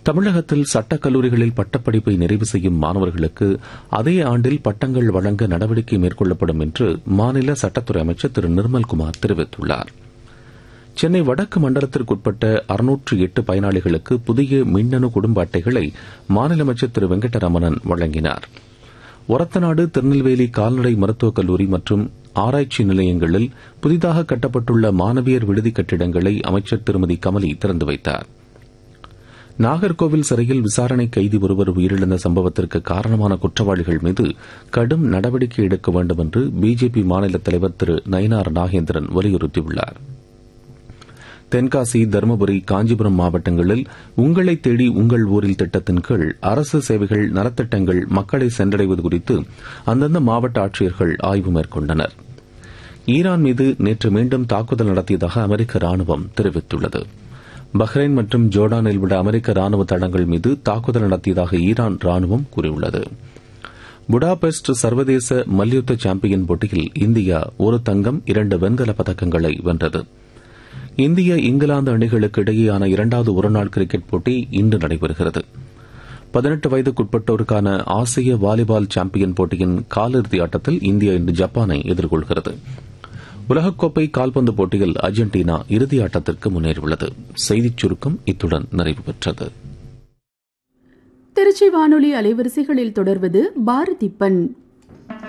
தமிழகத்தில் சட்டக் கல்லூரிகளில் பட்டப்படிப்பை நிறைவு செய்யும் மாணவர்களுக்கு அதே ஆண்டில் பட்டங்கள் வழங்க நடவடிக்கை மேற்கொள்ளப்படும் என்று மாநில சட்டத்துறை அமைச்சர் திரு நிர்மல்குமார் தெரிவித்துள்ளார் சென்னை வடக்கு மண்டலத்திற்குட்பட்ட அறுநூற்று எட்டு பயனாளிகளுக்கு புதிய மின்னணு குடும்ப அட்டைகளை மாநில அமைச்சர் திரு வெங்கடரமணன் வழங்கினார் ஒரத்தநாடு திருநெல்வேலி கால்நடை மருத்துவக் கல்லூரி மற்றும் ஆராய்ச்சி நிலையங்களில் புதிதாக கட்டப்பட்டுள்ள மாணவியர் விடுதி கட்டிடங்களை அமைச்சர் திருமதி கமலி திறந்து வைத்தார் நாகர்கோவில் சிறையில் விசாரணை கைதி ஒருவர் உயிரிழந்த சம்பவத்திற்கு காரணமான குற்றவாளிகள் மீது கடும் நடவடிக்கை எடுக்க வேண்டும் என்று பிஜேபி மாநில தலைவர் திரு நயினார் நாகேந்திரன் வலியுறுத்தியுள்ளார் தென்காசி தருமபுரி காஞ்சிபுரம் மாவட்டங்களில் உங்களை தேடி உங்கள் ஊரில் திட்டத்தின் கீழ் அரசு சேவைகள் நலத்திட்டங்கள் மக்களை சென்றடைவது குறித்து அந்தந்த மாவட்ட ஆட்சியர்கள் ஆய்வு மேற்கொண்டனர் ஈரான் மீது நேற்று மீண்டும் தாக்குதல் நடத்தியதாக அமெரிக்க ராணுவம் தெரிவித்துள்ளது பஹ்ரைன் மற்றும் ஜோர்டானில் உள்ள அமெரிக்க ராணுவ தளங்கள் மீது தாக்குதல் நடத்தியதாக ஈரான் ராணுவம் கூறியுள்ளது புடாபெஸ்ட் சர்வதேச மல்யுத்த சாம்பியன் போட்டியில் இந்தியா ஒரு தங்கம் இரண்டு வெண்கல பதக்கங்களை வென்றது இந்திய இங்கிலாந்து அணிகளுக்கு இடையேயான இரண்டாவது ஒருநாள் கிரிக்கெட் போட்டி இன்று நடைபெறுகிறது பதினெட்டு வயதுக்குட்பட்டோருக்கான ஆசிய வாலிபால் சாம்பியன் போட்டியின் காலிறுதி ஆட்டத்தில் இந்தியா இன்று ஜப்பானை எதிர்கொள்கிறது உலகக்கோப்பை கால்பந்து போட்டியில் அர்ஜென்டினா இறுதி ஆட்டத்திற்கு முன்னேறியுள்ளது செய்திச் சுருக்கம் இத்துடன் நிறைவு பெற்றது திருச்சி வானொலி அலைவரிசைகளில் தொடர்வது பாரதிப்பன்